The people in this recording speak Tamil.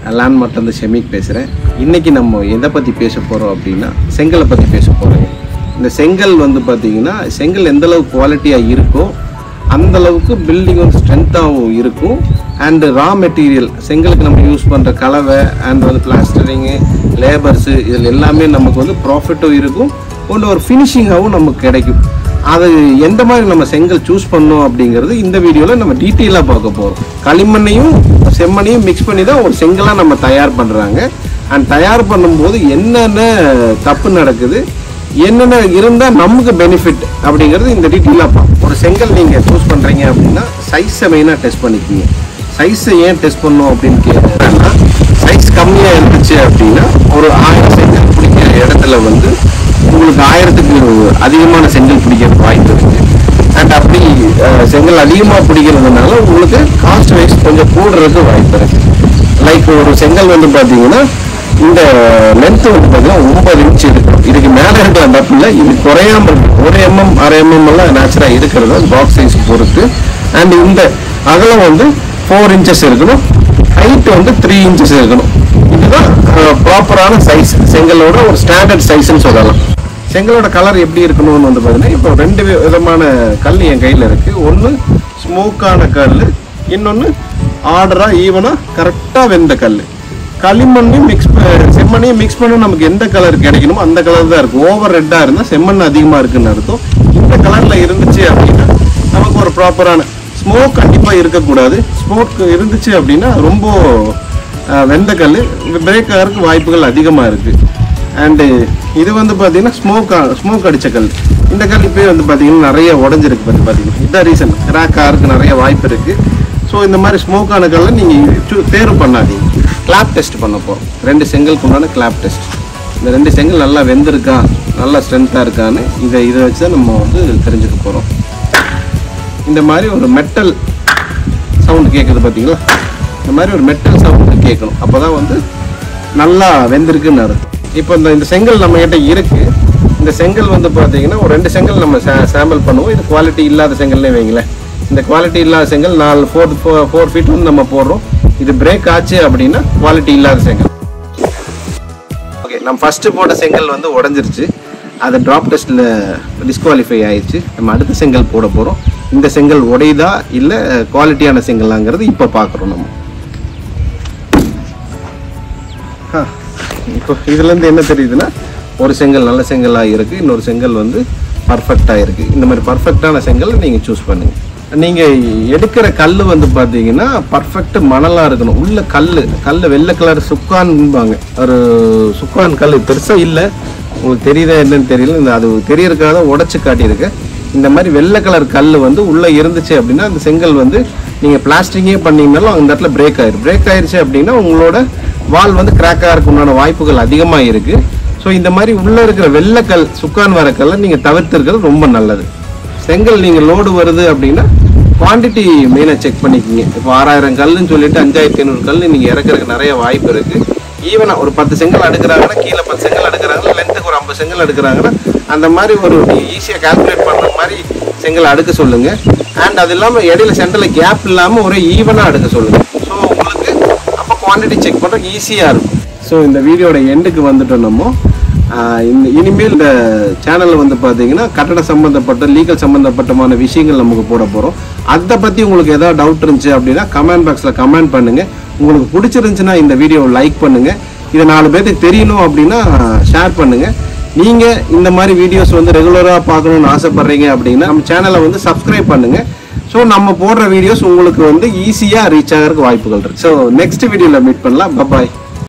லேண்ட்மார்ட் வந்து ஷெமிக் பேசுகிறேன் இன்னைக்கு நம்ம எதை பற்றி பேச போகிறோம் அப்படின்னா செங்கலை பற்றி பேச போகிறோம் இந்த செங்கல் வந்து பார்த்தீங்கன்னா செங்கல் எந்த அளவுக்கு குவாலிட்டியாக இருக்கோ அந்த அளவுக்கு பில்டிங் வந்து ஸ்ட்ரென்த்தாகவும் இருக்கும் அண்டு ரா மெட்டீரியல் செங்கலுக்கு நம்ம யூஸ் பண்ணுற கலவை அண்ட் வந்து பிளாஸ்டரிங்கு லேபர்ஸு இதில் எல்லாமே நமக்கு வந்து ப்ராஃபிட்டும் இருக்கும் ஒன்று ஒரு ஃபினிஷிங்காகவும் நமக்கு கிடைக்கும் அது எந்த மாதிரி நம்ம செங்கல் சூஸ் பண்ணோம் அப்படிங்கிறது இந்த வீடியோவில் நம்ம டீட்டெயிலாக பார்க்க போகிறோம் களிமண்ணையும் செம்மண்ணையும் மிக்ஸ் பண்ணி தான் ஒரு செங்கலாக நம்ம தயார் பண்ணுறாங்க அண்ட் தயார் பண்ணும்போது என்னென்ன தப்பு நடக்குது என்னென்ன இருந்தால் நமக்கு பெனிஃபிட் அப்படிங்கிறது இந்த டீட்டெயிலாக பார்ப்போம் ஒரு செங்கல் நீங்கள் சூஸ் பண்ணுறீங்க அப்படின்னா சைஸை மெயினாக டெஸ்ட் பண்ணிக்கிங்க சைஸை ஏன் டெஸ்ட் பண்ணோம் அப்படின்னு கேட்டீங்கன்னா சைஸ் கம்மியாக இருந்துச்சு அப்படின்னா ஒரு ஆயிரம் செங்கல் பிடிக்கிற இடத்துல வந்து உங்களுக்கு ஆயிரத்துக்கு அதிகமான செங்கல் பிடிக்கிறது வாய்ப்பு இருக்கு அண்ட் அப்படி அஹ், செங்கல் அதிகமாக பிடிக்கிறதுனால உங்களுக்கு காஸ்ட் வைஸ் கொஞ்சம் கூடுறதுக்கு வாய்ப்பு இருக்கு லைக் ஒரு செங்கல் வந்து பார்த்தீங்கன்னா இந்த லென்த் வந்து பார்த்தீங்கன்னா ஒன்பது இன்ச் இருக்கும் இதுக்கு மேலே இருக்கிற தப்பில் இது குறையாம இருக்கு ஒரு எம்எம் அரை எம்எம் எல்லாம் நேச்சுரலாக இருக்கிறது பாக்ஸ் சைஸ் பொறுத்து அண்ட் இந்த அகலம் வந்து ஃபோர் இன்ச்சஸ் இருக்கணும் ஹைட் வந்து த்ரீ இன்ச்சஸ் இருக்கணும் இதுதான் ப்ராப்பரான சைஸ் செங்கலோட ஒரு ஸ்டாண்டர்ட் சைஸ்ன்னு சொல்லலாம் செங்கலோட கலர் எப்படி இருக்கணும்னு வந்து பார்த்தீங்கன்னா இப்போ ரெண்டு வி- விதமான கல் என் கையில் இருக்கு ஒன்று ஸ்மோக்கான கல் இன்னொன்று ஆர்டராக ஈவனாக கரெக்டாக வெந்த கல் களிமண்ணையும் மிக்ஸ் செம்மண்ணையும் மிக்ஸ் பண்ண நமக்கு எந்த கலர் கிடைக்கணுமோ அந்த கலர் தான் இருக்கும் ஓவர் ரெட்டாக இருந்தால் செம்மண் அதிகமாக இருக்குன்னு அர்த்தம் இந்த கலரில் இருந்துச்சு அப்படின்னா நமக்கு ஒரு ப்ராப்பரான ஸ்மோக் கண்டிப்பாக இருக்கக்கூடாது ஸ்மோக் இருந்துச்சு அப்படின்னா ரொம்ப அஹ், வெந்த கல் பிரேக் ஆகிறதுக்கு வாய்ப்புகள் அதிகமாக இருக்குது அண்டு இது வந்து பார்த்தீங்கன்னா ஸ்மோக் ஸ்மோக் அடித்த கல் இந்த கல் இப்போயே வந்து பார்த்தீங்கன்னா நிறைய உடஞ்சிருக்கு வந்து பார்த்தீங்கன்னா இதான் ரீசன் கிராக் ஆகிறதுக்கு நிறைய வாய்ப்பு இருக்குது ஸோ இந்த மாதிரி ஸ்மோக்கான கல்லை நீங்கள் தேர்வு பண்ணாதீங்க கிளாப் டெஸ்ட் பண்ண போகிறோம் ரெண்டு செங்கலுக்கு உண்டான கிளாப் டெஸ்ட் இந்த ரெண்டு செங்கல் நல்லா வெந்திருக்கா நல்லா ஸ்ட்ரென்த்தாக இருக்கான்னு இதை இதை வச்சு தான் நம்ம வந்து தெரிஞ்சுக்க போகிறோம் இந்த மாதிரி ஒரு மெட்டல் சவுண்டு கேட்குது பார்த்தீங்களா இந்த மாதிரி ஒரு மெட்டல் சவுண்டு கேட்கணும் அப்போ தான் வந்து நல்லா வெந்திருக்குன்னு அர்த்தம் இப்போ இந்த இந்த செங்கல் நம்ம கிட்ட இருக்கு இந்த செங்கல் வந்து பார்த்தீங்கன்னா ஒரு ரெண்டு செங்கல் நம்ம சாம்பிள் பண்ணுவோம் இது குவாலிட்டி இல்லாத செங்கல்னே வைங்களேன் இந்த குவாலிட்டி இல்லாத செங்கல் நாலு ஃபோர் ஃபோர் ஃபீட் வந்து நம்ம போடுறோம் இது பிரேக் ஆச்சு அப்படின்னா குவாலிட்டி இல்லாத செங்கல் ஓகே நம்ம ஃபர்ஸ்ட் போட்ட செங்கல் வந்து உடஞ்சிருச்சு அது டிராப் டெஸ்ட்டில் டிஸ்குவாலிஃபை ஆயிடுச்சு நம்ம அடுத்த செங்கல் போட போகிறோம் இந்த செங்கல் உடையுதா இல்லை குவாலிட்டியான செங்கலாங்கிறது இப்போ பார்க்குறோம் நம்ம ஆ, இப்போ இதுலேருந்து என்ன தெரியுதுன்னா ஒரு செங்கல் நல்ல செங்கலாக இருக்குது இன்னொரு செங்கல் வந்து பர்ஃபெக்டாக இருக்குது இந்த மாதிரி பர்ஃபெக்டான செங்கல் நீங்கள் சூஸ் பண்ணுங்கள் நீங்கள் எடுக்கிற கல் வந்து பார்த்தீங்கன்னா பர்ஃபெக்ட் மணலாக இருக்கணும் உள்ள கல் கல் வெள்ளை கலர் சுக்கான்பாங்க ஒரு சுக்கான் கல் பெருசாக இல்லை உங்களுக்கு தெரியுதா என்னன்னு தெரியல இந்த அது தெரியறதுக்காக தான் உடச்சி காட்டியிருக்கேன் இந்த மாதிரி வெள்ளை கலர் கல் வந்து உள்ளே இருந்துச்சு அப்படின்னா அந்த செங்கல் வந்து நீங்கள் பிளாஸ்டிங்கே பண்ணீங்கனாலும் அந்த இடத்துல பிரேக் ஆயிரும் பிரேக் ஆயிருச்சு அப்படின்னா உங்களோட வால் வந்து கிராக் ஆகிறதுக்கு உண்டான வாய்ப்புகள் அதிகமாக இருக்குது ஸோ இந்த மாதிரி உள்ளே இருக்கிற வெள்ளைக்கல் சுக்கான் வர கல்லை நீங்கள் தவிர்த்துருக்கிறது ரொம்ப நல்லது செங்கல் நீங்கள் லோடு வருது அப்படின்னா குவாண்டிட்டி மெயினாக செக் பண்ணிக்கோங்க இப்போ ஆறாயிரம் கல்லுன்னு சொல்லிட்டு அஞ்சாயிரத்தி ஐநூறு கல் நீங்கள் இறக்குறதுக்கு நிறைய வாய்ப்பு இருக்குது ஈவனாக ஒரு பத்து செங்கல் அடுக்குறாங்கன்னா கீழே பத்து செங்கல் அடுக்குறாங்கன்னா லென்த்துக்கு ஒரு ஐம்பது செங்கல் அடுக்குறாங்கன்னா அந்த மாதிரி ஒரு ஈஸியாக கால்குலேட் பண்ணுற மாதிரி செங்கல் அடுக்க சொல்லுங்கள் அண்ட் அது இல்லாமல் இடையில சென்டரில் கேப் இல்லாமல் ஒரே ஈவனாக அடுக்க சொல்லுங்கள் ஸோ உங்களுக்கு அப்போ குவாண்டிட்டி செக் பண்ணுறதுக்கு ஈஸியாக இருக்கும் ஸோ இந்த வீடியோட எண்டுக்கு வந்துட்டோம் நம்ம ஆஹ் இந்த இனிமேல் இந்த சேனலில் வந்து பார்த்தீங்கன்னா கட்டட சம்மந்தப்பட்ட லீகல் சம்மந்தப்பட்டமான விஷயங்கள் நமக்கு போட போகிறோம் அதை பற்றி உங்களுக்கு ஏதாவது டவுட் இருந்துச்சு அப்படின்னா கமெண்ட் பாக்ஸில் கமெண்ட் பண்ணுங்கள் உங்களுக்கு பிடிச்சிருந்துச்சுன்னா இந்த வீடியோவை லைக் பண்ணுங்கள் இதை நாலு பேர்த்துக்கு தெரியணும் அப்படின்னா ஷேர் பண்ணுங்கள் நீங்கள் இந்த மாதிரி வீடியோஸ் வந்து ரெகுலராக பார்க்கணுன்னு ஆசைப்பட்றீங்க அப்படின்னா நம்ம சேனலை வந்து சப்ஸ்கிரைப் பண்ணுங்கள் ஸோ நம்ம போடுற வீடியோஸ் உங்களுக்கு வந்து ஈஸியாக ரீச் ஆகிறதுக்கு வாய்ப்புகள் இருக்கு ஸோ நெக்ஸ்ட் வீடியோவில் மீட் பண்ணலாம் பபாய்